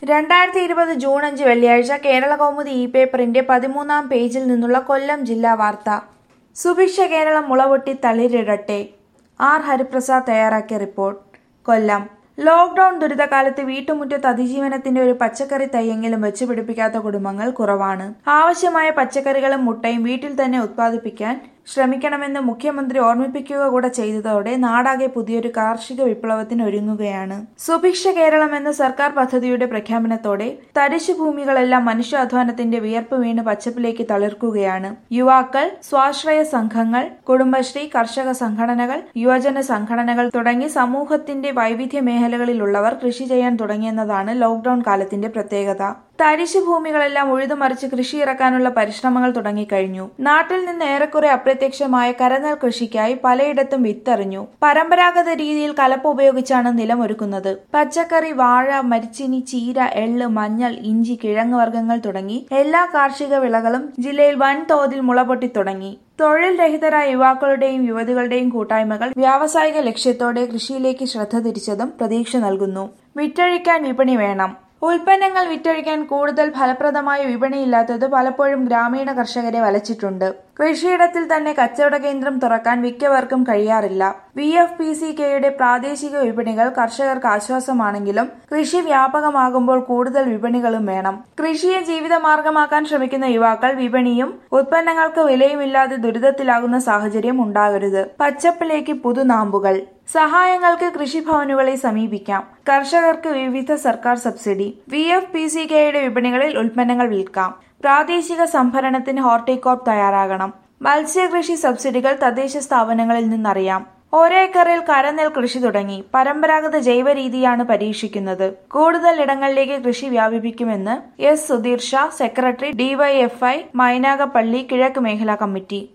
രണ്ടായിരത്തി ഇരുപത് ജൂൺ അഞ്ച് വെള്ളിയാഴ്ച കേരള കൗമുദി ഇ പേപ്പറിന്റെ പതിമൂന്നാം പേജിൽ നിന്നുള്ള കൊല്ലം ജില്ലാ വാർത്ത സുഭിക്ഷ കേരളം മുളപൊട്ടി തളിരിടട്ടെ ആർ ഹരിപ്രസാദ് തയ്യാറാക്കിയ റിപ്പോർട്ട് കൊല്ലം ലോക്ഡൌൺ ദുരിതകാലത്ത് വീട്ടുമുറ്റത്ത് അതിജീവനത്തിന്റെ ഒരു പച്ചക്കറി തൈയെങ്കിലും വെച്ച് പിടിപ്പിക്കാത്ത കുടുംബങ്ങൾ കുറവാണ് ആവശ്യമായ പച്ചക്കറികളും മുട്ടയും വീട്ടിൽ തന്നെ ഉത്പാദിപ്പിക്കാൻ ശ്രമിക്കണമെന്ന് മുഖ്യമന്ത്രി ഓർമ്മിപ്പിക്കുക കൂടെ ചെയ്തതോടെ നാടാകെ പുതിയൊരു കാർഷിക വിപ്ലവത്തിന് ഒരുങ്ങുകയാണ് സുഭിക്ഷ കേരളം എന്ന സർക്കാർ പദ്ധതിയുടെ പ്രഖ്യാപനത്തോടെ തരിശു ഭൂമികളെല്ലാം മനുഷ്യാധ്വാനത്തിന്റെ വിയർപ്പ് വീണ് പച്ചപ്പിലേക്ക് തളിർക്കുകയാണ് യുവാക്കൾ സ്വാശ്രയ സംഘങ്ങൾ കുടുംബശ്രീ കർഷക സംഘടനകൾ യുവജന സംഘടനകൾ തുടങ്ങി സമൂഹത്തിന്റെ വൈവിധ്യ മേഖലകളിലുള്ളവർ കൃഷി ചെയ്യാൻ തുടങ്ങിയെന്നതാണ് ലോക്ഡൌൺ കാലത്തിന്റെ പ്രത്യേകത തരിശു ഭൂമികളെല്ലാം ഉഴുതുമറിച്ച് കൃഷി ഇറക്കാനുള്ള പരിശ്രമങ്ങൾ തുടങ്ങിക്കഴിഞ്ഞു നാട്ടിൽ നിന്ന് ഏറെക്കുറെ അപ്രത്യക്ഷമായ കരനെൽ കൃഷിക്കായി പലയിടത്തും വിത്തെറിഞ്ഞു പരമ്പരാഗത രീതിയിൽ കലപ്പ ഉപയോഗിച്ചാണ് നിലമൊരുക്കുന്നത് പച്ചക്കറി വാഴ മരിച്ചിനി ചീര എള്ള് മഞ്ഞൾ ഇഞ്ചി കിഴങ്ങ് വർഗ്ഗങ്ങൾ തുടങ്ങി എല്ലാ കാർഷിക വിളകളും ജില്ലയിൽ വൻതോതിൽ മുളപൊട്ടി തുടങ്ങി തൊഴിൽ രഹിതരായ യുവാക്കളുടെയും യുവതികളുടെയും കൂട്ടായ്മകൾ വ്യാവസായിക ലക്ഷ്യത്തോടെ കൃഷിയിലേക്ക് ശ്രദ്ധ തിരിച്ചതും പ്രതീക്ഷ നൽകുന്നു വിറ്റഴിക്കാൻ വിപണി വേണം ഉൽപ്പന്നങ്ങൾ വിറ്റഴിക്കാൻ കൂടുതൽ ഫലപ്രദമായ വിപണിയില്ലാത്തത് പലപ്പോഴും ഗ്രാമീണ കർഷകരെ വലച്ചിട്ടുണ്ട് കൃഷിയിടത്തിൽ തന്നെ കച്ചവട കേന്ദ്രം തുറക്കാൻ മിക്കവർക്കും കഴിയാറില്ല വി എഫ് പി സി കെയുടെ പ്രാദേശിക വിപണികൾ കർഷകർക്ക് ആശ്വാസമാണെങ്കിലും കൃഷി വ്യാപകമാകുമ്പോൾ കൂടുതൽ വിപണികളും വേണം കൃഷിയെ ജീവിതമാർഗമാക്കാൻ ശ്രമിക്കുന്ന യുവാക്കൾ വിപണിയും ഉൽപ്പന്നങ്ങൾക്ക് വിലയുമില്ലാതെ ദുരിതത്തിലാകുന്ന സാഹചര്യം ഉണ്ടാകരുത് പച്ചപ്പിലേക്ക് പുതുനാമ്പുകൾ സഹായങ്ങൾക്ക് കൃഷിഭവനുകളെ സമീപിക്കാം കർഷകർക്ക് വിവിധ സർക്കാർ subsidy V F P C കെയുടെ വിപണികളിൽ ഉൽപ്പന്നങ്ങൾ വിൽക്കാം പ്രാദേശിക സംഭരണത്തിന് ഹോർട്ടികോപ്പ് തയ്യാറാകണം മത്സ്യകൃഷി സബ്സിഡികൾ തദ്ദേശ സ്ഥാപനങ്ങളിൽ നിന്നറിയാം ഒരേക്കറിൽ കരനെൽ കൃഷി തുടങ്ങി പരമ്പരാഗത ജൈവ രീതിയാണ് പരീക്ഷിക്കുന്നത് കൂടുതൽ ഇടങ്ങളിലേക്ക് കൃഷി വ്യാപിപ്പിക്കുമെന്ന് S Sudheer Sha secretary DYFI Mainagappally കിഴക്ക് മേഖലാ കമ്മിറ്റി